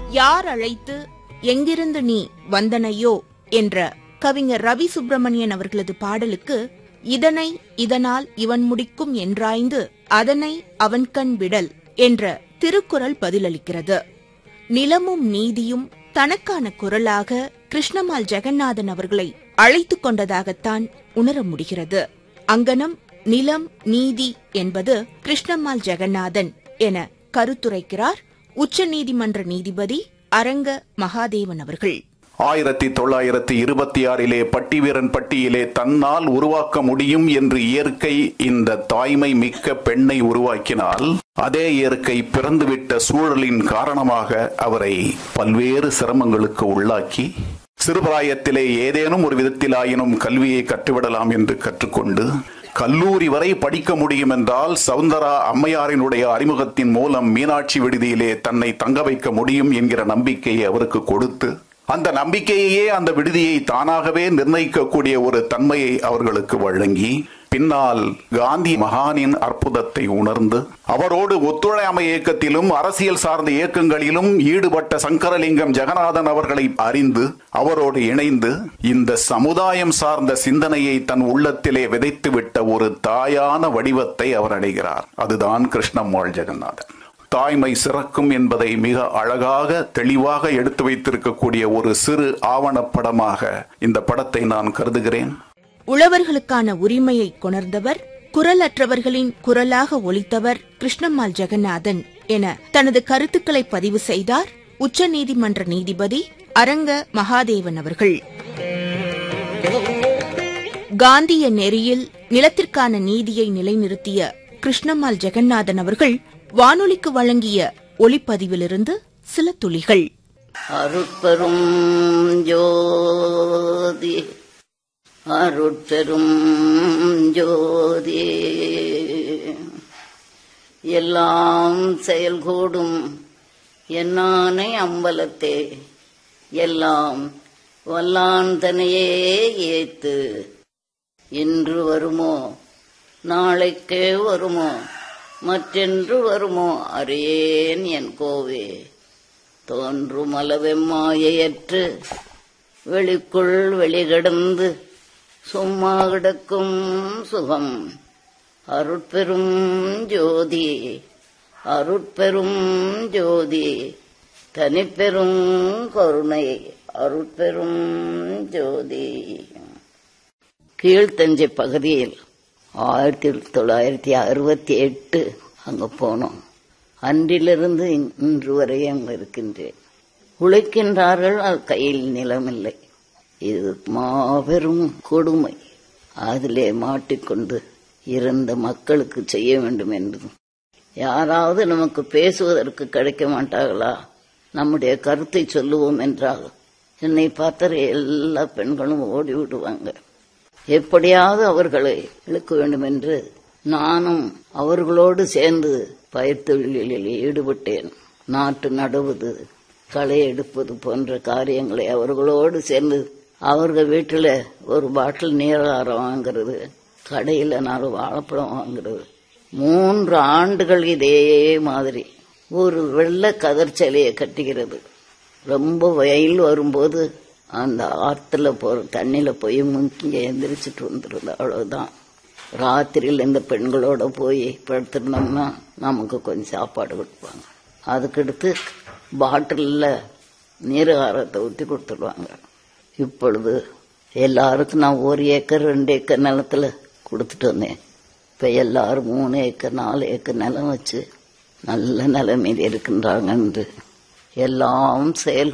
யார் அழைத்து எங்கிருந்து நீ வந்தனையோ என்ற கவிஞர் ரவி சுப்பிரமணியன் அவர்களது பாடலுக்கு இதனை இதனால் இவன் முடிக்கும் என்றாய்ந்து அதனை அவன்கண் விடல் என்ற திருக்குறள் பதிலளிக்கிறது நிலமும் நீதியும் தனக்கான குரலாக கிருஷ்ணமால் ஜெகநாதன் அவர்களை அழைத்துக் கொண்டதாகத்தான் உணர முடிகிறது அங்கனம் நிலம் நீதி என்பது கிருஷ்ணம்மாள் ஜெகநாதன் என கருத்துரைக்கிறார் உச்சநீதிமன்ற நீதிபதி அரங்க மகாதேவன் அவர்கள் ஆயிரத்தி தொள்ளாயிரத்தி இருபத்தி ஆறிலே பட்டிவீரன் பட்டியிலே தன்னால் உருவாக்க முடியும் என்று இயற்கை இந்த தாய்மை மிக்க பெண்ணை உருவாக்கினால் அதே இயற்கை பிறந்துவிட்ட சூழலின் காரணமாக அவரை பல்வேறு சிரமங்களுக்கு உள்ளாக்கி சிறுபிராயத்திலே ஏதேனும் ஒரு விதத்திலாயினும் கல்வியை கற்றுவிடலாம் என்று கற்றுக்கொண்டு கல்லூரி வரை படிக்க முடியும் என்றால் சவுந்தரா அம்மையாரினுடைய அறிமுகத்தின் மூலம் மீனாட்சி விடுதியிலே தன்னை தங்க வைக்க முடியும் என்கிற நம்பிக்கையை அவருக்கு கொடுத்து அந்த நம்பிக்கையையே அந்த விடுதியை தானாகவே நிர்ணயிக்கக்கூடிய ஒரு தன்மையை அவர்களுக்கு வழங்கி பின்னால் காந்தி மகானின் அற்புதத்தை உணர்ந்து அவரோடு ஒத்துழையாமை இயக்கத்திலும் அரசியல் சார்ந்த இயக்கங்களிலும் ஈடுபட்ட சங்கரலிங்கம் ஜெகநாதன் அவர்களை அறிந்து அவரோடு இணைந்து இந்த சமுதாயம் சார்ந்த சிந்தனையை தன் உள்ளத்திலே விதைத்துவிட்ட ஒரு தாயான வடிவத்தை அவர் அடைகிறார் அதுதான் கிருஷ்ணம்மாள் ஜெகநாதன் தாய்மை சிறக்கும் என்பதை மிக அழகாக தெளிவாக எடுத்து வைத்திருக்கக்கூடிய ஒரு சிறு ஆவணப்படமாக இந்த படத்தை நான் கருதுகிறேன் உழவர்களுக்கான உரிமையை கொணர்ந்தவர் குரலற்றவர்களின் குரலாக ஒலித்தவர் கிருஷ்ணம்மாள் ஜெகநாதன் என தனது கருத்துக்களை பதிவு செய்தார் உச்சநீதிமன்ற நீதிபதி அரங்க மகாதேவன் அவர்கள் காந்திய நெறியில் நிலத்திற்கான நீதியை நிலைநிறுத்திய கிருஷ்ணம்மாள் ஜெகநாதன் அவர்கள் வானொலிக்கு வழங்கிய ஒளிப்பதிவிலிருந்து சில துளிகள் அருட்பெரும் ஜோதி அருட்பெரும் ஜோதி எல்லாம் செயல்கூடும் என்னானை அம்பலத்தே எல்லாம் வல்லான் தனையே ஏத்து இன்று வருமோ நாளைக்கே வருமோ மற்றென்று வருமோ அறியேன் என் கோவே தோன்றும் அளவெம்மாயற்று வெளிக்குள் வெளிகிடந்து சும்மா கிடக்கும் சுகம் அருட்பெரும் ஜோதி அருட்பெரும் ஜோதி தனிப்பெரும் கருணை அருட்பெரும் ஜோதி கீழ்த்தஞ்சை பகுதியில் ஆயிரத்தி தொள்ளாயிரத்தி அறுபத்தி எட்டு அங்க போனோம் அன்றிலிருந்து இன்று வரை அங்கு இருக்கின்றேன் உழைக்கின்றார்கள் அது கையில் நிலமில்லை இது மாபெரும் கொடுமை அதிலே மாட்டிக்கொண்டு இருந்த மக்களுக்கு செய்ய வேண்டும் என்று யாராவது நமக்கு பேசுவதற்கு கிடைக்க மாட்டார்களா நம்முடைய கருத்தை சொல்லுவோம் என்றால் என்னை பார்த்த எல்லா பெண்களும் ஓடி விடுவாங்க எப்படியாவது அவர்களை இழுக்க வேண்டும் என்று நானும் அவர்களோடு சேர்ந்து பயிர் தொழிலில் ஈடுபட்டேன் நாட்டு நடுவது களை எடுப்பது போன்ற காரியங்களை அவர்களோடு சேர்ந்து அவர்கள் வீட்டில் ஒரு பாட்டில் நீராரம் வாங்குறது கடையில் நாலு வாழைப்பழம் வாங்குறது மூன்று ஆண்டுகள் இதே மாதிரி ஒரு வெள்ளை கதர் சிலையை கட்டுகிறது ரொம்ப வெயில் வரும்போது அந்த ஆற்றுல போற தண்ணியில போய் முங்கி எந்திரிச்சிட்டு வந்துடுது அவ்வளவுதான் ராத்திரியில் இந்த பெண்களோட போய் படுத்திருந்தோம்னா நமக்கு கொஞ்சம் சாப்பாடு கொடுப்பாங்க அதுக்கடுத்து பாட்டிலில் நீராரத்தை ஊற்றி கொடுத்துருவாங்க இப்பொழுது எல்லாருக்கும் நான் ஒரு ஏக்கர் ரெண்டு ஏக்கர் நிலத்துல கொடுத்துட்டு வந்தேன் இப்போ எல்லாரும் மூணு ஏக்கர் நாலு ஏக்கர் நிலம் வச்சு நல்ல நிலைமையில் இருக்கின்றாங்க என்று எல்லாம் செயல்